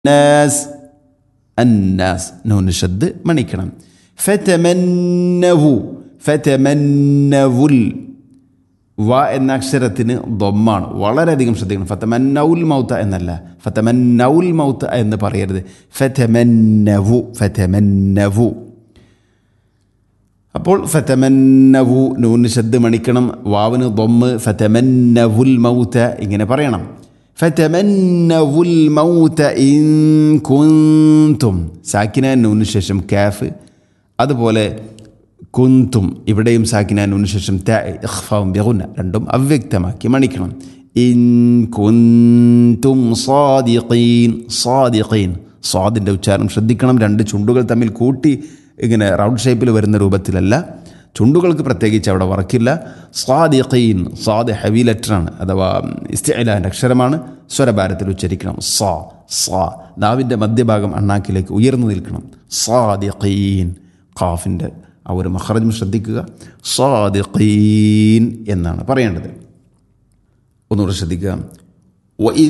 നാസ് അന്നാസ് നൂന് ഷദ് മണിക്കണം ഫതമന്നവു ഫതമന്നവുൽ വ എന്ന അക്ഷരത്തിന് ദൊമ്മാണ് വളരെയധികം ശ്രദ്ധിക്കണം ഫതമന്നൗൽ മൗത്ത എന്നല്ല ഫതമന്നൗൽ മൗത്ത എന്ന് പറയരുത് ഫതമന്നവു ഫതമന്നവു അപ്പോൾ ഫതമന്നവു നൂന് ശബ്ദ മണിക്കണം വാവിന് ദൊമ്മ് ഫതമന്നവുൽ മൗത്ത ഇങ്ങനെ പറയണം ഫതമന്നവുൽ മൗത്ത ഇൻ കുന്തും സാക്കിന നൂന് ശേഷം കാഫ് അതുപോലെ കുന്തും ഇവിടെയും സാക്കിന നൂന് ശേഷം ത ഇഖ്ഫാവും ബിഗുന്ന രണ്ടും അവ്യക്തമാക്കി മണിക്കണം ഇൻ കുന്തും സാദിഖീൻ സാദിഖീൻ സ്വാദിൻ്റെ ഉച്ചാരണം ശ്രദ്ധിക്കണം രണ്ട് ചുണ്ടുകൾ തമ്മിൽ കൂട്ടി ഇങ്ങനെ റൗണ്ട് ഷേപ്പിൽ വരുന്ന രൂപത്തിലല്ല ചുണ്ടുകൾക്ക് പ്രത്യേകിച്ച് അവിടെ വർക്കില്ല സ്വാദിഖീൻ സ്വാദ് ഹെവി ലെറ്ററാണ് അഥവാ ഇസ്തിഅലാൻ്റെ അക്ഷരമാണ് സ്വരഭാരത്തിൽ ഉച്ചരിക്കണം സാ സാ നാവിൻ്റെ മധ്യഭാഗം അണ്ണാക്കിലേക്ക് ഉയർന്നു നിൽക്കണം സ്വാദിഖീൻ ഖാഫിൻ്റെ ആ ഒരു മഹറജും ശ്രദ്ധിക്കുക സ്വാദിഖീൻ എന്നാണ് പറയേണ്ടത് ഒന്നുകൂടെ ശ്രദ്ധിക്കുക